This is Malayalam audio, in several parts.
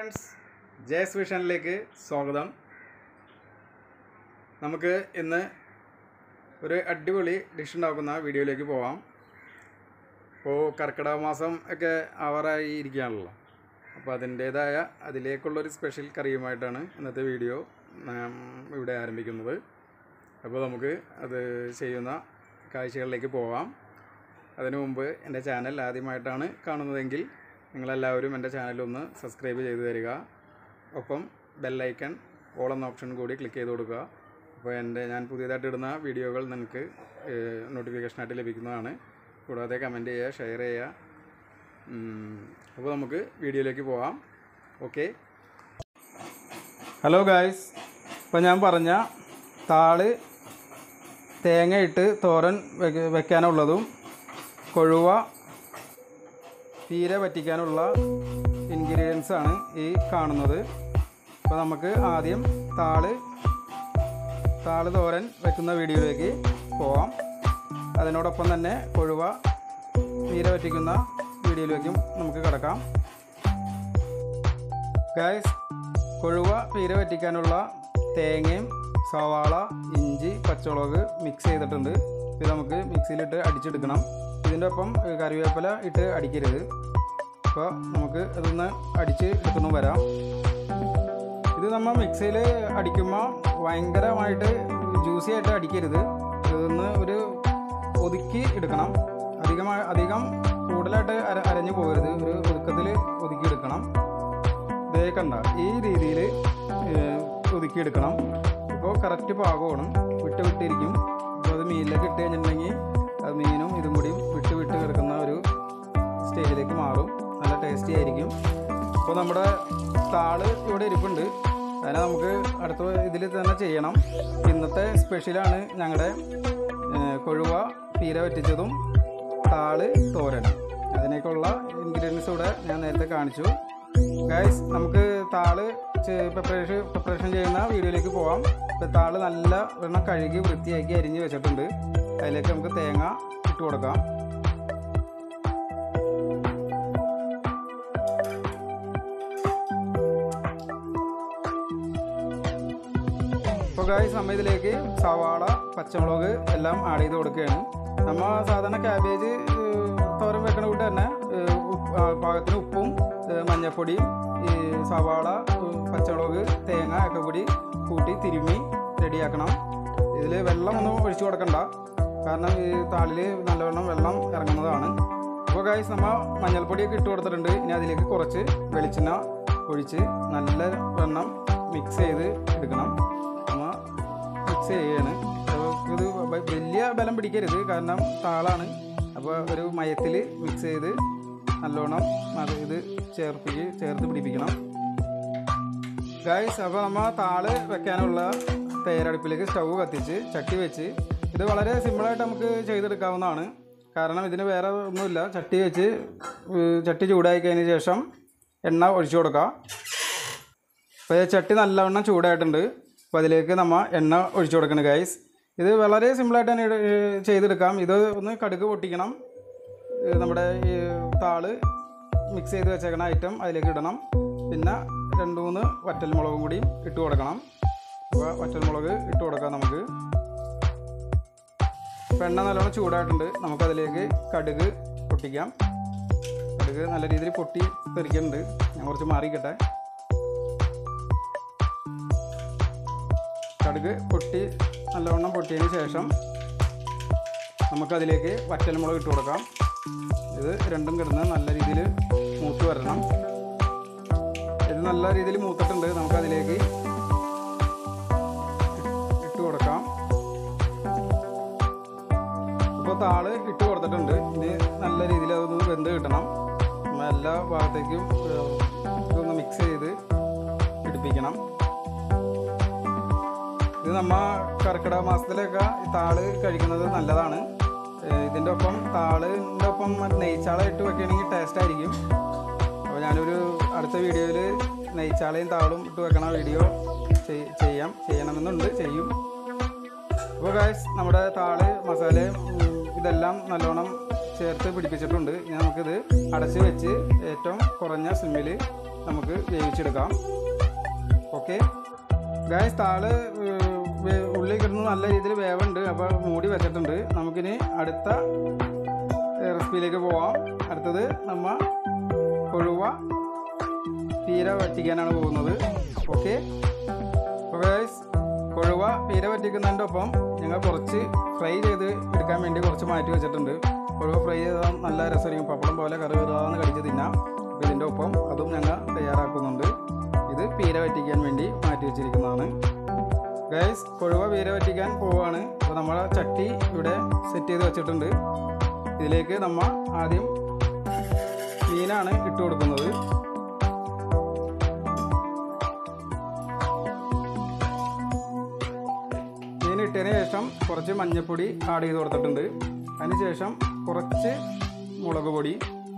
ഫ്രണ്ട്സ് ജയസ് വിഷനിലേക്ക് സ്വാഗതം നമുക്ക് ഇന്ന് ഒരു അടിപൊളി ഡിഷ് ഉണ്ടാക്കുന്ന വീഡിയോയിലേക്ക് പോവാം ഇപ്പോൾ കർക്കിടക മാസം ഒക്കെ ആവാറായി ഇരിക്കുകയാണല്ലോ അപ്പോൾ അതിൻ്റേതായ അതിലേക്കുള്ളൊരു സ്പെഷ്യൽ കറിയുമായിട്ടാണ് ഇന്നത്തെ വീഡിയോ നാം ഇവിടെ ആരംഭിക്കുന്നത് അപ്പോൾ നമുക്ക് അത് ചെയ്യുന്ന കാഴ്ചകളിലേക്ക് പോവാം അതിനു മുമ്പ് എൻ്റെ ചാനൽ ആദ്യമായിട്ടാണ് കാണുന്നതെങ്കിൽ നിങ്ങളെല്ലാവരും എൻ്റെ ചാനൽ ഒന്ന് സബ്സ്ക്രൈബ് ചെയ്തു തരിക ഒപ്പം ബെല്ലൈക്കൺ ഓൾ എന്ന ഓപ്ഷൻ കൂടി ക്ലിക്ക് ചെയ്ത് കൊടുക്കുക അപ്പോൾ എൻ്റെ ഞാൻ പുതിയതായിട്ട് ഇടുന്ന വീഡിയോകൾ നിങ്ങൾക്ക് നോട്ടിഫിക്കേഷനായിട്ട് ലഭിക്കുന്നതാണ് കൂടാതെ കമൻറ്റ് ചെയ്യുക ഷെയർ ചെയ്യുക ഉം, അപ്പോൾ നമുക്ക് വീഡിയോയിലേക്ക് പോവാം ഓക്കെ ഹലോ ഗായ്സ് ഇപ്പോൾ ഞാൻ പറഞ്ഞ താള് തേങ്ങയിട്ട് തോരൻ വെക്ക- വെക്കാനുള്ളതും കൊഴുവ തീരെ വറ്റിക്കാനുള്ള ഇൻഗ്രീഡിയൻസ് ആണ് ഈ കാണുന്നത് അപ്പോൾ നമുക്ക് ആദ്യം താള് താള് തോരൻ വെക്കുന്ന വീഡിയോയിലേക്ക് പോവാം അതിനോടൊപ്പം തന്നെ കൊഴുവ തീരെ വറ്റിക്കുന്ന വീഡിയോയിലേക്കും നമുക്ക് കിടക്കാം ഗായ്സ് കൊഴുവ പീര വറ്റിക്കാനുള്ള തേങ്ങയും സവാള ഇഞ്ചി പച്ചമുളക് മിക്സ് ചെയ്തിട്ടുണ്ട് ഇത് നമുക്ക് മിക്സിയിലിട്ട് അടിച്ചെടുക്കണം ഇതിൻ്റെ ഒപ്പം ഏ, കറിവേപ്പില ഇട്ട് അടിക്കരുത് അപ്പോൾ നമുക്ക് ഇതൊന്ന് അടിച്ച് എടുക്കുന്നു വരാം ഇത് നമ്മൾ മിക്സിയിൽ അടിക്കുമ്പോൾ ഭയങ്കരമായിട്ട് ജ്യൂസി ആയിട്ട് അടിക്കരുത് ഇതൊന്ന് ഒരു ഒതുക്കി എടുക്കണം അധികമായി അധികം കൂടുതലായിട്ട് അര അരഞ്ഞു പോകരുത് ഒരു ഒതുക്കത്തിൽ ഒതുക്കി എടുക്കണം ഇതേ കണ്ട ഈ രീതിയിൽ ഒതുക്കിയെടുക്കണം ഇപ്പോൾ കറക്റ്റ് പാകമാണ് വിട്ട് വിട്ടിരിക്കും അപ്പോൾ അത് മീനിലേക്ക് ഇട്ട് കഴിഞ്ഞിട്ടുണ്ടെങ്കിൽ അത് മീനും ഇതും കൂടി വിട്ട് വിട്ട് കിടക്കുന്ന ഒരു സ്റ്റേജിലേക്ക് മാറും നല്ല ടേസ്റ്റി ആയിരിക്കും അപ്പോൾ നമ്മുടെ താള് ഇവിടെ ഇരിപ്പുണ്ട് അതിനെ നമുക്ക് അടുത്ത ഇതിൽ തന്നെ ചെയ്യണം ഇന്നത്തെ സ്പെഷ്യലാണ് ഞങ്ങളുടെ കൊഴുവ പീര വറ്റിച്ചതും താള് തോരൻ അതിനേക്കുള്ള ഇൻഗ്രീഡിയൻസ് ഇവിടെ ഞാൻ നേരത്തെ കാണിച്ചു ഗൈസ് നമുക്ക് താള് പ്രിപ്പറേഷൻ പ്രിപ്പറേഷൻ ചെയ്യുന്ന വീഡിയോയിലേക്ക് പോവാം ഇപ്പോൾ താള് നല്ല വെണ്ണം കഴുകി വൃത്തിയാക്കി അരിഞ്ഞ് വെച്ചിട്ടുണ്ട് അതിലേക്ക് നമുക്ക് തേങ്ങ ഇട്ട് കൊടുക്കാം ഇപ്പോൾ ഗായ്സ് നമ്മൾ ഇതിലേക്ക് സവാള പച്ചമുളക് എല്ലാം ആഡ് ചെയ്ത് കൊടുക്കുകയാണ് നമ്മൾ സാധാരണ ക്യാബേജ് തോരൻ വെക്കണ കൂട്ട് തന്നെ ഏഹ്, ഉപ്പ്- ആ, പാകത്തിന് ഉപ്പും ഏഹ്, മഞ്ഞൾപ്പൊടിയും ഈ സവാള ഏഹ്, പച്ചമുളക് തേങ്ങ ഒക്കെ കൂടി കൂട്ടി തിരുമ്മി റെഡിയാക്കണം ഇതിൽ വെള്ളമൊന്നും ഒഴിച്ചു കൊടുക്കണ്ട കാരണം ഈ താളിൽ നല്ലവണ്ണം വെള്ളം ഇറങ്ങുന്നതാണ് അപ്പോൾ ഗായ്സ് നമ്മൾ മഞ്ഞൾപ്പൊടിയൊക്കെ ഇട്ട് കൊടുത്തിട്ടുണ്ട് ഇനി അതിലേക്ക് കുറച്ച് വെളിച്ചെണ്ണ ഒഴിച്ച് നല്ല വെണ്ണം മിക്സ് ചെയ്ത് എടുക്കണം നമ്മൾ മിക്സ് ചെയ്യാണ് അപ്പോൾ ഇത് വ- വലിയ ബലം പിടിക്കരുത് കാരണം താളാണ് അപ്പോൾ ഒരു മയത്തിൽ മിക്സ് ചെയ്ത് നല്ലോണം അത് ഇത് ചേർപ്പിക്ക് ചേർത്ത് പിടിപ്പിക്കണം ഗായ്സ് അപ്പോൾ നമ്മൾ താള് വെക്കാനുള്ള തയ്യാറെടുപ്പിലേക്ക് സ്റ്റൗ കത്തിച്ച് ചട്ടി വെച്ച് ഇത് വളരെ സിമ്പിളായിട്ട് നമുക്ക് ചെയ്തെടുക്കാവുന്നതാണ് കാരണം ഇതിന് വേറെ ഒന്നുമില്ല ചട്ടി വെച്ച് ഏഹ്, ചട്ടി ചൂടായി കഴിഞ്ഞ ശേഷം എണ്ണ ഒഴിച്ചു കൊടുക്കുക അപ്പോൾ ഈ ചട്ടി നല്ലവണ്ണം ചൂടായിട്ടുണ്ട് അപ്പോൾ അതിലേക്ക് നമ്മൾ എണ്ണ ഒഴിച്ചു കൊടുക്കണം ഗൈസ് ഇത് വളരെ സിമ്പിളായിട്ട് തന്നെ ഇട- ഏഹ് ചെയ്തെടുക്കാം ഇത് ഒന്ന് കടുക് പൊട്ടിക്കണം ഏഹ് നമ്മുടെ ഈ താള് മിക്സ് ചെയ്ത് വെച്ചേക്കണ ഐറ്റം അതിലേക്ക് ഇടണം പിന്നെ രണ്ട് മൂന്ന് വറ്റൽമുളകും കൂടി ഇട്ട് കൊടുക്കണം അപ്പോൾ വറ്റൽമുളക് ഇട്ട് കൊടുക്കാം നമുക്ക് അപ്പോൾ എണ്ണ നല്ലോണം ചൂടായിട്ടുണ്ട് നമുക്കതിലേക്ക് കടുക് പൊട്ടിക്കാം കടുക് നല്ല രീതിയിൽ പൊട്ടി തെറിക്കുന്നുണ്ട് ഞാൻ കുറച്ച് മാറിക്കട്ടെ കടുക് പൊട്ടി നല്ലവണ്ണം പൊട്ടിയതിന് ശേഷം നമുക്കതിലേക്ക് വറ്റൽമുളക് ഇട്ട് കൊടുക്കാം ഇത് രണ്ടും കിടന്ന് നല്ല രീതിയിൽ മൂത്ത് വരണം ഇത് നല്ല രീതിയിൽ മൂത്തിട്ടുണ്ട് നമുക്കതിലേക്ക് ഇട്ട് കൊടുക്കാം ഇപ്പോൾ താള് ഇട്ട് കൊടുത്തിട്ടുണ്ട് ഇനി നല്ല രീതിയിൽ അതൊന്ന് വെന്ത് കിട്ടണം നമ്മൾ എല്ലാ ഭാഗത്തേക്കും ഏഹ്, ഇതൊന്ന് മിക്സ് ചെയ്ത് പിടിപ്പിക്കണം ഇത് നമ്മ കർക്കിടക മാസത്തിലൊക്കെ ഈ താള് കഴിക്കുന്നത് നല്ലതാണ് ഏഹ് ഇതിൻ്റെ ഒപ്പം താളിൻ്റെ ഒപ്പം മറ്റേ നെയ്ച്ചാള ഇട്ട് വെക്കുകയാണെങ്കിൽ ടേസ്റ്റ് ആയിരിക്കും അപ്പോൾ ഞാനൊരു അടുത്ത വീഡിയോയിൽ നെയ്ച്ചാളയും താളും ഇട്ട് വെക്കണ വീഡിയോ ചെയ്- ചെയ്യാം ചെയ്യണമെന്നുണ്ട് ചെയ്യും അപ്പോൾ ഗായ്സ് നമ്മുടെ താള് മസാലയും ഉം, ഇതെല്ലാം നല്ലോണം ചേർത്ത് പിടിപ്പിച്ചിട്ടുണ്ട് ഇനി നമുക്കിത് അടച്ച് വെച്ച് ഏറ്റവും കുറഞ്ഞ സ്ലിമ്മിൽ നമുക്ക് വേവിച്ചെടുക്കാം ഓക്കെ ഗായ്സ് താള് ഏഹ്, വേ- ഉള്ളി കിടന്ന് നല്ല രീതിയിൽ വേവുണ്ട് അപ്പോൾ മൂടി വെച്ചിട്ടുണ്ട് നമുക്കിനി അടുത്ത ഏഹ്, റെസിപ്പിയിലേക്ക് പോവാം അടുത്തത് നമ്മ കൊഴുവ പീര വറ്റിക്കാനാണ് പോകുന്നത് ഓക്കെ അപ്പോൾ ഗായ്സ് കൊഴുവ പീര വറ്റിക്കുന്നതിൻ്റെ ഒപ്പം ഞങ്ങൾ കുറച്ച് ഫ്രൈ ചെയ്ത് എടുക്കാൻ വേണ്ടി കുറച്ച് മാറ്റി വെച്ചിട്ടുണ്ട് കൊഴുവ ഫ്രൈ ചെയ്താൽ നല്ല രസമായിരിക്കും പപ്പടം പോലെ കറി കയറാന്ന് കടിച്ച് തിന്നാം അപ്പോൾ ഇതിൻ്റെ ഒപ്പം അതും ഞങ്ങൾ തയ്യാറാക്കുന്നുണ്ട് ഇത് പീര വറ്റിക്കാൻ വേണ്ടി മാറ്റി വെച്ചിരിക്കുന്നതാണ് ഗൈസ് കൊഴുവ പീര വറ്റിക്കാൻ പോവുകയാണ് അപ്പോൾ നമ്മളെ ചട്ടി ഇവിടെ സെറ്റ് ചെയ്ത് വെച്ചിട്ടുണ്ട് ഇതിലേക്ക് നമ്മൾ ആദ്യം മീനാണ് ഇട്ട് കൊടുക്കുന്നത് മീൻ ഇട്ടതിന് ശേഷം കുറച്ച് മഞ്ഞൾപ്പൊടി ആഡ് ചെയ്ത് കൊടുത്തിട്ടുണ്ട് അതിനുശേഷം കുറച്ച് മുളക് പൊടി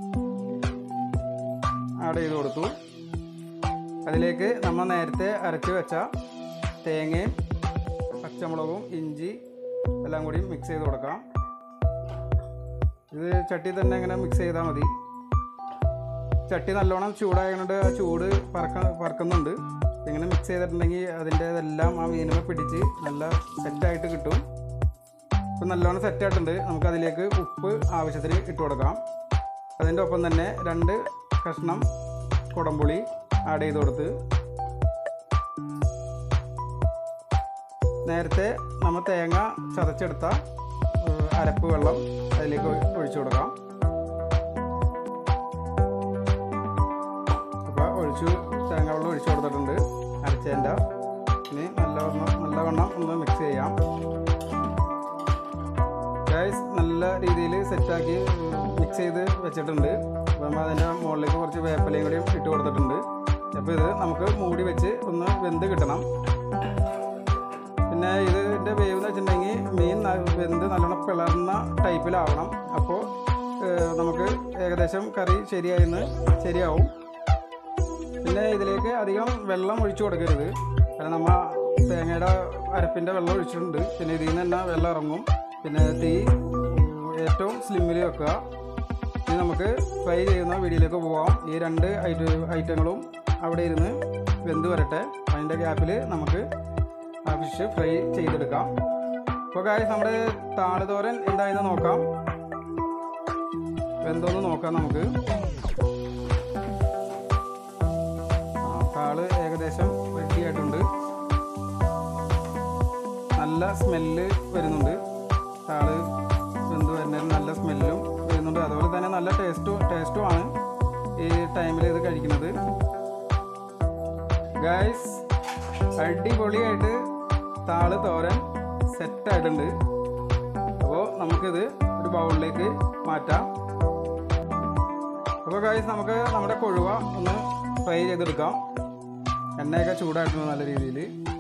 ആഡ് ചെയ്ത് കൊടുത്തു അതിലേക്ക് നമ്മൾ നേരത്തെ അരച്ച് വെച്ച തേങ്ങയും പച്ചമുളകും ഇഞ്ചി എല്ലാം കൂടി മിക്സ് ചെയ്ത് കൊടുക്കാം ഇത് ചട്ടി തന്നെ ഇങ്ങനെ മിക്സ് ചെയ്താൽ മതി ചട്ടി നല്ലോണം ചൂടായതുകൊണ്ട് ആ ചൂട് പറക്ക പറക്കുന്നുണ്ട് ഇങ്ങനെ മിക്സ് ചെയ്തിട്ടുണ്ടെങ്കിൽ അതിൻ്റെ ഇതെല്ലാം ആ മീനുമ പിടിച്ച് നല്ല സെറ്റായിട്ട് കിട്ടും ഇപ്പം നല്ലോണം സെറ്റായിട്ടുണ്ട് നമുക്ക് അതിലേക്ക് ഉപ്പ് ആവശ്യത്തിന് ഇട്ട് കൊടുക്കാം അതിൻ്റെ ഒപ്പം തന്നെ രണ്ട് കഷ്ണം കുടംപുളി ആഡ് ചെയ്ത് കൊടുത്ത് നേരത്തെ നമ്മൾ തേങ്ങ ചതച്ചെടുത്ത ഏഹ്, അരപ്പ് വെള്ളം അതിലേക്ക് ഒഴി- ഒഴിച്ചു കൊടുക്കാം അപ്പോൾ ഒഴിച്ചു തേങ്ങ വെള്ളം ഒഴിച്ചു കൊടുത്തിട്ടുണ്ട് അരച്ചതിൻ്റെ ഇനി നല്ലവണ്ണം നല്ലവണ്ണം ഒന്ന് മിക്സ് ചെയ്യാം ഗൈസ് നല്ല രീതിയിൽ സെറ്റാക്കി മിക്സ് ചെയ്ത് വെച്ചിട്ടുണ്ട് അപ്പം അതിൻ്റെ മുകളിലേക്ക് കുറച്ച് വേപ്പിലയും കൂടി ഇട്ട് കൊടുത്തിട്ടുണ്ട് അപ്പോൾ ഇത് നമുക്ക് മൂടി വെച്ച് ഒന്ന് വെന്ത് കിട്ടണം പിന്നെ ഇതിൻ്റെ വേവ് എന്ന് വെച്ചിട്ടുണ്ടെങ്കിൽ മീൻ ന- വെന്ത് നല്ലോണം പിളർന്ന ടൈപ്പിലാവണം അപ്പോൾ ഏഹ്, നമുക്ക് ഏകദേശം കറി ശരിയായിന്ന് ശരിയാവും പിന്നെ ഇതിലേക്ക് അധികം വെള്ളം ഒഴിച്ചു കൊടുക്കരുത് കാരണം നമ്മൾ തേങ്ങയുടെ അരപ്പിൻ്റെ വെള്ളം ഒഴിച്ചിട്ടുണ്ട് പിന്നെ ഇതിൽ നിന്ന് തന്നെ വെള്ളം ഇറങ്ങും പിന്നെ തീ ഉം, ഏറ്റവും സ്ലിമ്മിൽ വെക്കുക ഇനി നമുക്ക് ഫ്രൈ ചെയ്യുന്ന വീഡിയോയിലേക്ക് പോവാം ഈ രണ്ട് ഐറ്റ ഐറ്റങ്ങളും അവിടെ ഇരുന്ന് വെന്ത് വരട്ടെ അതിൻ്റെ ഗ്യാപ്പിൽ നമുക്ക് ആ ഫിഷ് ഫ്രൈ ചെയ്തെടുക്കാം അപ്പോൾ കാര്യം നമ്മുടെ താളുതോരൻ എന്തായെന്ന് നോക്കാം വെന്തോന്ന് നോക്കാം നമുക്ക് ആ, താള് ഏകദേശം റെഡി ആയിട്ടുണ്ട് നല്ല സ്മെല്ല് വരുന്നുണ്ട് താള് വെന്ത് വരുന്നതിന് നല്ല സ്മെല്ലും വരുന്നുണ്ട് അതുപോലെ തന്നെ നല്ല ടേസ്റ്റും ടേസ്റ്റും ആണ് ഈ ടൈമിൽ ഇത് കഴിക്കുന്നത് ഗൈസ് അടിപൊളിയായിട്ട് താള് തോരൻ സെറ്റായിട്ടുണ്ട് അപ്പോൾ നമുക്കിത് ഒരു ബൗളിലേക്ക് മാറ്റാം അപ്പോൾ ഗൈസ് നമുക്ക് നമ്മുടെ കൊഴുവ ഒന്ന് ഫ്രൈ ചെയ്തെടുക്കാം എണ്ണയൊക്കെ ചൂടായിട്ടുണ്ട് നല്ല രീതിയിൽ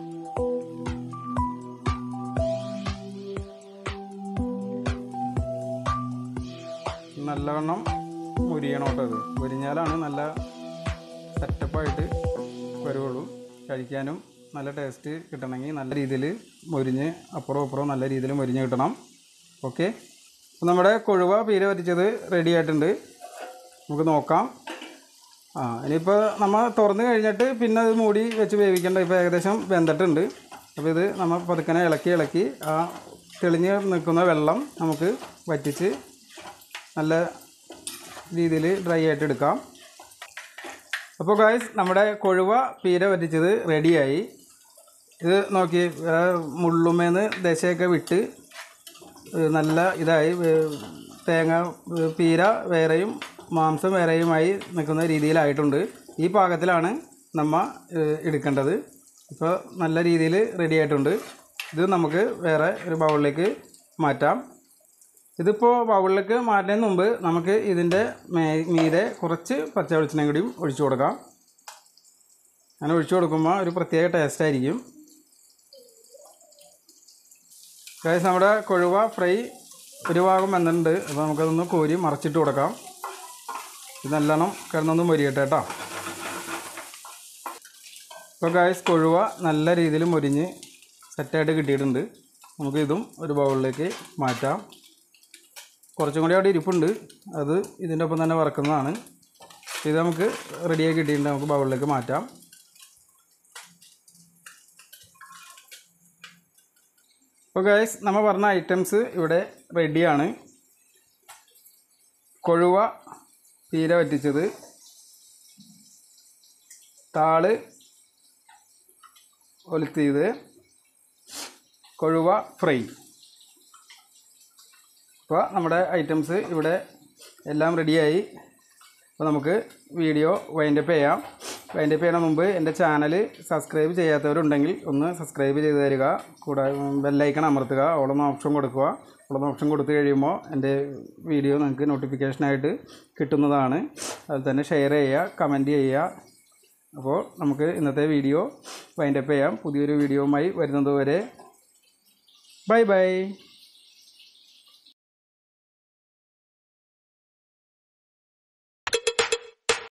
നല്ലവണ്ണം മുരിയണം കേട്ടോ ഇത് മുരിഞ്ഞാലാണ് നല്ല സെറ്റപ്പായിട്ട് വരുള്ളൂ കഴിക്കാനും നല്ല ടേസ്റ്റ് കിട്ടണമെങ്കിൽ നല്ല രീതിയിൽ മുരിഞ്ഞ് അപ്പുറം അപ്പുറം നല്ല രീതിയിൽ മുരിഞ്ഞ് കിട്ടണം ഓക്കെ അപ്പോൾ നമ്മുടെ കൊഴുവ പീര വറ്റിച്ചത് റെഡി ആയിട്ടുണ്ട് നമുക്ക് നോക്കാം ആ ഇനിയിപ്പോൾ നമ്മൾ തുറന്ന് കഴിഞ്ഞിട്ട് പിന്നെ അത് മൂടി വെച്ച് വേവിക്കേണ്ട ഇപ്പോൾ ഏകദേശം വെന്തിട്ടുണ്ട് അപ്പോൾ ഇത് നമ്മൾ പതുക്കനെ ഇളക്കി ഇളക്കി ആ തെളിഞ്ഞ് നിൽക്കുന്ന വെള്ളം നമുക്ക് വറ്റിച്ച് നല്ല രീതിയിൽ ഡ്രൈ ആയിട്ട് എടുക്കാം അപ്പോൾ ഗായ്സ് നമ്മുടെ കൊഴുവ പീര വറ്റിച്ചത് റെഡിയായി ഇത് നോക്കി ആ മുള്ളുമേന്ന് ദശയൊക്കെ വിട്ട് ഏഹ് നല്ല ഇതായി ഏഹ് തേങ്ങ ഏഹ് പീര വേറെയും മാംസം വേറെയുമായി നിൽക്കുന്ന രീതിയിലായിട്ടുണ്ട് ഈ പാകത്തിലാണ് നമ്മ ഏഹ് എടുക്കേണ്ടത് ഇപ്പോൾ നല്ല രീതിയിൽ റെഡി ആയിട്ടുണ്ട് ഇത് നമുക്ക് വേറെ ഒരു ബൗളിലേക്ക് മാറ്റാം ഇതിപ്പോൾ ബൗളിലേക്ക് മാറ്റുന്നതിന് മുമ്പ് നമുക്ക് ഇതിൻ്റെ മേ മീതെ കുറച്ച് പച്ച വെളിച്ചെണ്ണ കൂടിയും ഒഴിച്ചു കൊടുക്കാം അങ്ങനെ ഒഴിച്ചു കൊടുക്കുമ്പോൾ ഒരു പ്രത്യേക ടേസ്റ്റ് ആയിരിക്കും ഗൈസ് നമ്മുടെ കൊഴുവ ഫ്രൈ ഒരു ഭാഗം വന്നിട്ടുണ്ട് അപ്പോൾ നമുക്കതൊന്ന് കോരി മറച്ചിട്ട് കൊടുക്കാം ഇത് നല്ലോണം കിടന്നൊന്ന് മൊരിയട്ടെ കേട്ടോ ഇപ്പോൾ ഗൈസ് കൊഴുവ നല്ല രീതിയിൽ മൊരിഞ്ഞ് സെറ്റായിട്ട് കിട്ടിയിട്ടുണ്ട് നമുക്ക് ഇതും ഒരു ബൗളിലേക്ക് മാറ്റാം കുറച്ചും കൂടി അവിടെ ഇരിപ്പുണ്ട് അത് ഇതിൻ്റെ ഒപ്പം തന്നെ വറക്കുന്നതാണ് ഇത് നമുക്ക് റെഡിയാക്കി കിട്ടിയിട്ടുണ്ട് നമുക്ക് ബൗളിലേക്ക് മാറ്റാം അപ്പോൾ ഗൈസ് നമ്മൾ പറഞ്ഞ ഐറ്റംസ് ഇവിടെ റെഡിയാണ് കൊഴുവ തീര വറ്റിച്ചത് താള് ഒലുത്തിയത് കൊഴുവ ഫ്രൈ അപ്പോൾ നമ്മുടെ ഐറ്റംസ് ഇവിടെ എല്ലാം റെഡിയായി അപ്പോൾ നമുക്ക് വീഡിയോ വൈൻഡപ്പ് ചെയ്യാം വൈൻഡപ്പ് ചെയ്യണ മുമ്പ് എൻ്റെ ചാനൽ സബ്സ്ക്രൈബ് ചെയ്യാത്തവരുണ്ടെങ്കിൽ ഒന്ന് സബ്സ്ക്രൈബ് ചെയ്ത് തരിക കൂടാതെ ബെല്ലൈക്കൺ അമർത്തുക ഓളൊന്ന് ഓപ്ഷൻ കൊടുക്കുക ഓളൊന്ന് ഓപ്ഷൻ കൊടുത്തു കഴിയുമ്പോൾ എൻ്റെ വീഡിയോ നിങ്ങൾക്ക് നോട്ടിഫിക്കേഷനായിട്ട് കിട്ടുന്നതാണ് അതുപോലെ തന്നെ ഷെയർ ചെയ്യുക കമൻറ്റ് ചെയ്യുക അപ്പോൾ നമുക്ക് ഇന്നത്തെ വീഡിയോ വൈൻഡപ്പ് ചെയ്യാം പുതിയൊരു വീഡിയോയുമായി വരുന്നത് വരെ ബൈ ബൈ